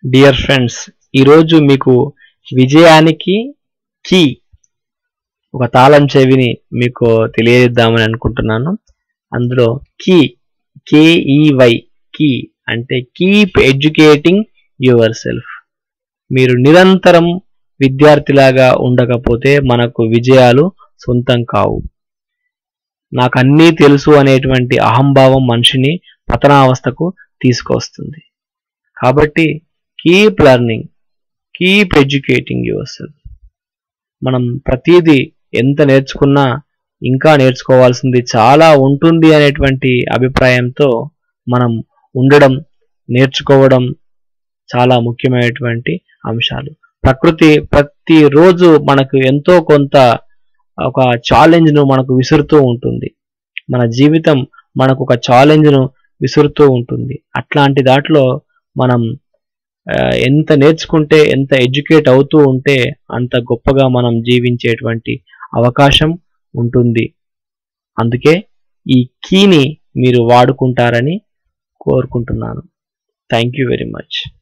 dear friends ఈరోజు మీకు విజయానికి కీ ఒక తాళం చెవిని మీకు తెలియజేద్దామని అనుకుంటున్నాను అందులో కీ కేఈవై కీ అంటే కీప్ ఎడ్యుకేటింగ్ యువర్ సెల్ఫ్ మీరు నిరంతరం విద్యార్థిలాగా ఉండకపోతే మనకు విజయాలు సొంతం కావు నాకు అన్నీ తెలుసు అనేటువంటి అహంభావం మనిషిని పతనావస్థకు తీసుకొస్తుంది కాబట్టి keep learning keep educating yourself మనం ప్రతిదీ ఎంత నేర్చుకున్నా ఇంకా నేర్చుకోవాల్సింది చాలా ఉంటుంది అనేటువంటి అభిప్రాయంతో మనం ఉండడం నేర్చుకోవడం చాలా ముఖ్యమైనటువంటి అంశాలు ప్రకృతి ప్రతిరోజు మనకు ఎంతో కొంత ఒక ఛాలెంజ్ను మనకు విసురుతూ ఉంటుంది మన జీవితం మనకు ఒక ఛాలెంజ్ను విసురుతూ ఉంటుంది అట్లాంటి దాంట్లో మనం ఆ, ఎంత నేర్చుకుంటే ఎంత ఎడ్యుకేట్ అవుతూ ఉంటే అంత గొప్పగా మనం జీవించేటువంటి అవకాశం ఉంటుంది అందుకే ఈ కీని మీరు వాడుకుంటారని కోరుకుంటున్నాను థ్యాంక్ యూ వెరీ మచ్